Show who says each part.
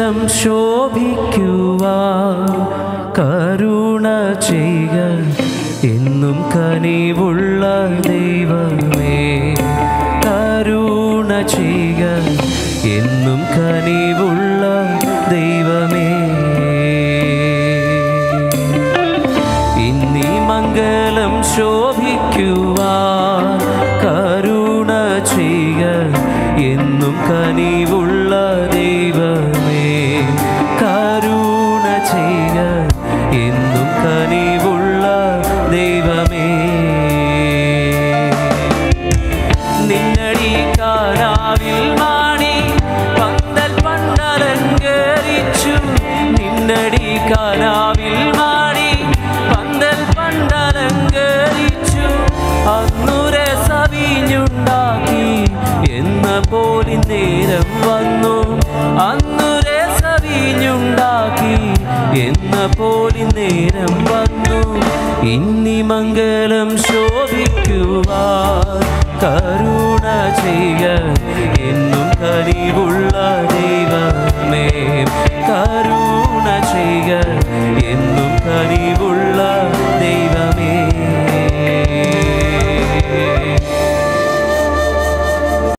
Speaker 1: മംഗലം ശോഭിക്കുവാൻ കരുണ ചെയ്യുക എന്നും കനിവുള്ള ദൈവമേ കരുണ ചെയ്യുക എന്നും കനിവുള്ള ദൈവമേ ഇന്നീ മംഗലം ശോഭിക്കുവാൻ കരുണ ചെയ്യുക എന്നും കനിവുള്ള ദൈവമേ കരുണ ചെയ്യുക എന്നും കനിവുള്ള ദൈവമേ നിന്നടി കാനാവിൽ മാണി പന്തൽ പണ്ടലങ്കരിച്ചു നിന്നടി കാനാവിൽ മാണി പന്തൽ പണ്ടലങ്കരിച്ചു അന്നുരെ സവിഞ്ഞുണ്ടാക്കി എന്ന പോലി നേരം വന്നു അന്നുരെ സവിഞ്ഞുണ്ടാക്കി എന്ന പോലി നേരം വന്നു ഇന്ന